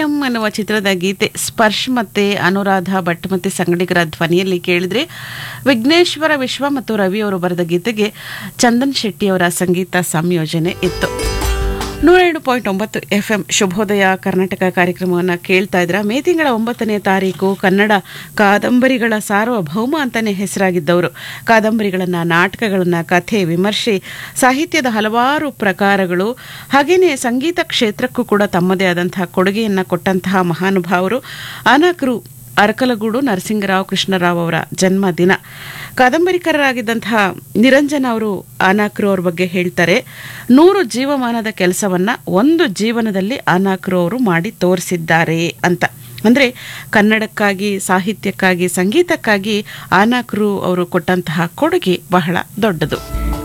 ಪ್ರಣಯಂ ಅನ್ನುವ ಚಿತ್ರದ ಗೀತೆ ಸ್ಪರ್ಶ್ ಮತ್ತೆ ಅನುರಾಧ ಭಟ್ ಮತ್ತೆ ಸಂಗಡಿಗರ ಧ್ವನಿಯಲ್ಲಿ ಕೇಳಿದ್ರೆ ವಿಘ್ನೇಶ್ವರ ವಿಶ್ವ ಮತ್ತು ರವಿ ಅವರು ಬರೆದ ಗೀತೆಗೆ ಚಂದನ್ ಶೆಟ್ಟಿ ಅವರ ಸಂಗೀತ ಸಂಯೋಜನೆ ಇತ್ತು ನೂರೇಳು ಪಾಯಿಂಟ್ ಒಂಬತ್ತು ಎಫ್ ಎಂ ಶುಭೋದಯ ಕರ್ನಾಟಕ ಕಾರ್ಯಕ್ರಮವನ್ನು ಕೇಳ್ತಾ ಇದ್ರ ಮೇ ತಿಂಗಳ ಒಂಬತ್ತನೇ ತಾರೀಕು ಕನ್ನಡ ಕಾದಂಬರಿಗಳ ಸಾರ್ವಭೌಮ ಅಂತಾನೆ ಹೆಸರಾಗಿದ್ದವರು ಕಾದಂಬರಿಗಳನ್ನು ನಾಟಕಗಳನ್ನು ಕಥೆ ವಿಮರ್ಶೆ ಸಾಹಿತ್ಯದ ಹಲವಾರು ಪ್ರಕಾರಗಳು ಹಾಗೆಯೇ ಸಂಗೀತ ಕ್ಷೇತ್ರಕ್ಕೂ ಕೂಡ ತಮ್ಮದೇ ಆದಂತಹ ಕೊಡುಗೆಯನ್ನು ಕೊಟ್ಟಂತಹ ಮಹಾನುಭಾವರು ಅನಕರು ಅರಕಲಗೂಡು ನರಸಿಂಗರಾವ್ ಕೃಷ್ಣರಾವ್ ಅವರ ಜನ್ಮದಿನ ಕಾದಂಬರಿಕಾರರಾಗಿದ್ದಂತಹ ನಿರಂಜನ ಅವರು ಅನಾಕ್ರು ಅವ್ರ ಬಗ್ಗೆ ಹೇಳ್ತಾರೆ ನೂರು ಜೀವಮಾನದ ಕೆಲಸವನ್ನ ಒಂದು ಜೀವನದಲ್ಲಿ ಅನಾಕ್ರು ಅವರು ಮಾಡಿ ತೋರಿಸಿದ್ದಾರೆ ಅಂತ ಅಂದ್ರೆ ಕನ್ನಡಕ್ಕಾಗಿ ಸಾಹಿತ್ಯಕ್ಕಾಗಿ ಸಂಗೀತಕ್ಕಾಗಿ ಅನಾಕ್ರು ಅವರು ಕೊಟ್ಟಂತಹ ಕೊಡುಗೆ ಬಹಳ ದೊಡ್ಡದು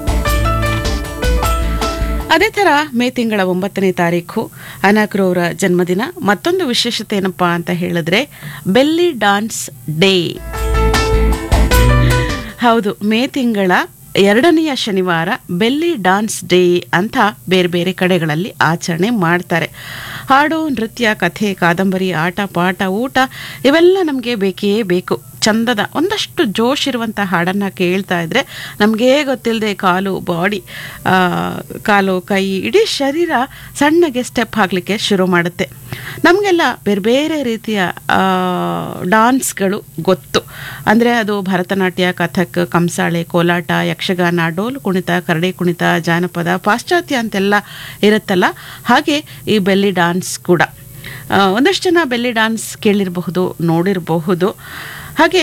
ಅದೇ ಥರ ಮೇ ತಿಂಗಳ ಒಂಬತ್ತನೇ ತಾರೀಕು ಅನಾಕ್ರು ಅವರ ಜನ್ಮದಿನ ಮತ್ತೊಂದು ವಿಶೇಷತೆ ಏನಪ್ಪಾ ಅಂತ ಹೇಳಿದ್ರೆ ಬೆಲ್ಲಿ ಡಾನ್ಸ್ ಡೇ ಹೌದು ಮೇ ತಿಂಗಳ ಎರಡನೆಯ ಶನಿವಾರ ಬೆಲ್ಲಿ ಡಾನ್ಸ್ ಡೇ ಅಂತ ಬೇರೆ ಬೇರೆ ಕಡೆಗಳಲ್ಲಿ ಆಚರಣೆ ಮಾಡ್ತಾರೆ ಹಾಡು ನೃತ್ಯ ಕಥೆ ಕಾದಂಬರಿ ಆಟ ಪಾಠ ಊಟ ಇವೆಲ್ಲ ನಮಗೆ ಬೇಕೇ ಬೇಕು ಚಂದದ ಒಂದಷ್ಟು ಜೋಶ್ ಇರುವಂಥ ಹಾಡನ್ನು ಕೇಳ್ತಾ ಇದ್ರೆ ನಮಗೇ ಗೊತ್ತಿಲ್ಲದೆ ಕಾಲು ಬಾಡಿ ಕಾಲು ಕೈ ಇಡೀ ಶರೀರ ಸಣ್ಣಗೆ ಸ್ಟೆಪ್ ಹಾಕಲಿಕ್ಕೆ ಶುರು ಮಾಡುತ್ತೆ ನಮಗೆಲ್ಲ ಬೇರೆ ಬೇರೆ ರೀತಿಯ ಡಾನ್ಸ್ಗಳು ಗೊತ್ತು ಅಂದರೆ ಅದು ಭರತನಾಟ್ಯ ಕಥಕ್ ಕಂಸಾಳೆ ಕೋಲಾಟ ಯಕ್ಷಗಾನ ಡೋಲು ಕುಣಿತ ಕರಡಿ ಕುಣಿತ ಜಾನಪದ ಪಾಶ್ಚಾತ್ಯ ಅಂತೆಲ್ಲ ಇರುತ್ತಲ್ಲ ಹಾಗೆ ಈ ಬೆಲ್ಲಿ ಡಾನ್ಸ್ ಕೂಡ ಒಂದಷ್ಟು ಜನ ಬೆಲ್ಲಿ ಡಾನ್ಸ್ ಕೇಳಿರಬಹುದು ನೋಡಿರಬಹುದು ಹಾಗೆ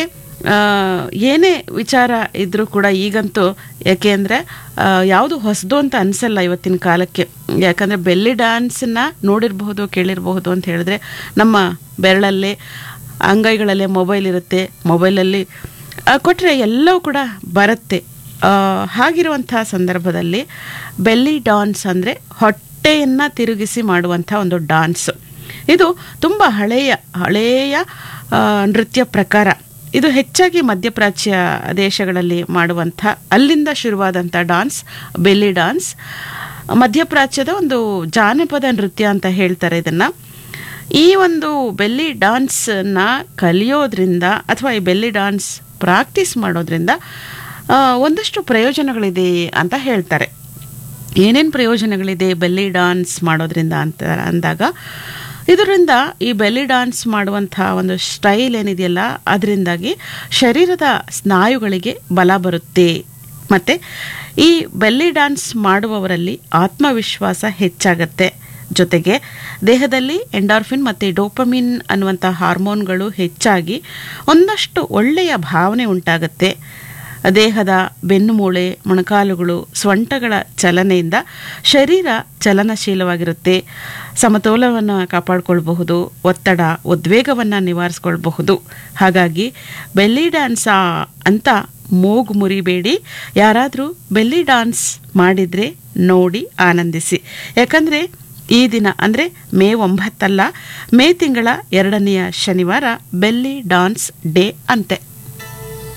ಏನೇ ವಿಚಾರ ಇದ್ರೂ ಕೂಡ ಈಗಂತೂ ಯಾಕೆ ಅಂದರೆ ಯಾವುದು ಹೊಸದು ಅಂತ ಅನಿಸಲ್ಲ ಇವತ್ತಿನ ಕಾಲಕ್ಕೆ ಯಾಕಂದರೆ ಬೆಲ್ಲಿ ಡ್ಯಾನ್ಸನ್ನ ನೋಡಿರಬಹುದು ಕೇಳಿರಬಹುದು ಅಂತ ಹೇಳಿದ್ರೆ ನಮ್ಮ ಬೆರಳಲ್ಲೇ ಅಂಗೈಗಳಲ್ಲೇ ಮೊಬೈಲ್ ಇರುತ್ತೆ ಮೊಬೈಲಲ್ಲಿ ಕೊಟ್ಟರೆ ಎಲ್ಲವೂ ಕೂಡ ಬರುತ್ತೆ ಹಾಗಿರುವಂಥ ಸಂದರ್ಭದಲ್ಲಿ ಬೆಲ್ಲಿ ಡಾನ್ಸ್ ಅಂದರೆ ಹೊಟ್ಟೆಯನ್ನು ತಿರುಗಿಸಿ ಮಾಡುವಂಥ ಒಂದು ಡಾನ್ಸು ಇದು ತುಂಬ ಹಳೆಯ ಹಳೆಯ ನೃತ್ಯ ಪ್ರಕಾರ ಇದು ಹೆಚ್ಚಾಗಿ ಮಧ್ಯಪ್ರಾಚ್ಯ ದೇಶಗಳಲ್ಲಿ ಮಾಡುವಂಥ ಅಲ್ಲಿಂದ ಶುರುವಾದಂಥ ಡಾನ್ಸ್ ಬೆಲ್ಲಿ ಡಾನ್ಸ್ ಮಧ್ಯಪ್ರಾಚ್ಯದ ಒಂದು ಜಾನಪದ ನೃತ್ಯ ಅಂತ ಹೇಳ್ತಾರೆ ಇದನ್ನು ಈ ಒಂದು ಬೆಲ್ಲಿ ಡಾನ್ಸನ್ನ ಕಲಿಯೋದ್ರಿಂದ ಅಥವಾ ಈ ಬೆಲ್ಲಿ ಡಾನ್ಸ್ ಪ್ರಾಕ್ಟೀಸ್ ಮಾಡೋದ್ರಿಂದ ಒಂದಷ್ಟು ಪ್ರಯೋಜನಗಳಿದೆ ಅಂತ ಹೇಳ್ತಾರೆ ಏನೇನು ಪ್ರಯೋಜನಗಳಿದೆ ಬೆಲ್ಲಿ ಡಾನ್ಸ್ ಮಾಡೋದ್ರಿಂದ ಅಂತ ಅಂದಾಗ ಇದರಿಂದ ಈ ಬೆಲ್ಲಿ ಡಾನ್ಸ್ ಮಾಡುವಂಥ ಒಂದು ಸ್ಟೈಲ್ ಏನಿದೆಯಲ್ಲ ಅದರಿಂದಾಗಿ ಶರೀರದ ಸ್ನಾಯುಗಳಿಗೆ ಬಲ ಬರುತ್ತೆ ಮತ್ತು ಈ ಬೆಲ್ಲಿ ಡಾನ್ಸ್ ಮಾಡುವವರಲ್ಲಿ ಆತ್ಮವಿಶ್ವಾಸ ಹೆಚ್ಚಾಗತ್ತೆ ಜೊತೆಗೆ ದೇಹದಲ್ಲಿ ಎಂಡಾರ್ಫಿನ್ ಮತ್ತು ಡೋಪಮಿನ್ ಅನ್ನುವಂಥ ಹಾರ್ಮೋನ್ಗಳು ಹೆಚ್ಚಾಗಿ ಒಂದಷ್ಟು ಒಳ್ಳೆಯ ಭಾವನೆ ಉಂಟಾಗತ್ತೆ ದೇಹದ ಬೆನ್ನುಮೂಳೆ ಮೊಣಕಾಲುಗಳು ಸೊಂಟಗಳ ಚಲನೆಯಿಂದ ಶರೀರ ಚಲನಶೀಲವಾಗಿರುತ್ತೆ ಸಮತೋಲವನ್ನು ಕಾಪಾಡಿಕೊಳ್ಬಹುದು ಒತ್ತಡ ಉದ್ವೇಗವನ್ನು ನಿವಾರಿಸ್ಕೊಳ್ಬಹುದು ಹಾಗಾಗಿ ಬೆಲ್ಲಿ ಡ್ಯಾನ್ಸಾ ಅಂತ ಮೂಗು ಮುರಿಬೇಡಿ ಯಾರಾದರೂ ಬೆಲ್ಲಿ ಡಾನ್ಸ್ ಮಾಡಿದರೆ ನೋಡಿ ಆನಂದಿಸಿ ಯಾಕಂದರೆ ಈ ದಿನ ಅಂದರೆ ಮೇ ಒಂಬತ್ತಲ್ಲ ಮೇ ತಿಂಗಳ ಎರಡನೆಯ ಶನಿವಾರ ಬೆಲ್ಲಿ ಡಾನ್ಸ್ ಡೇ ಅಂತೆ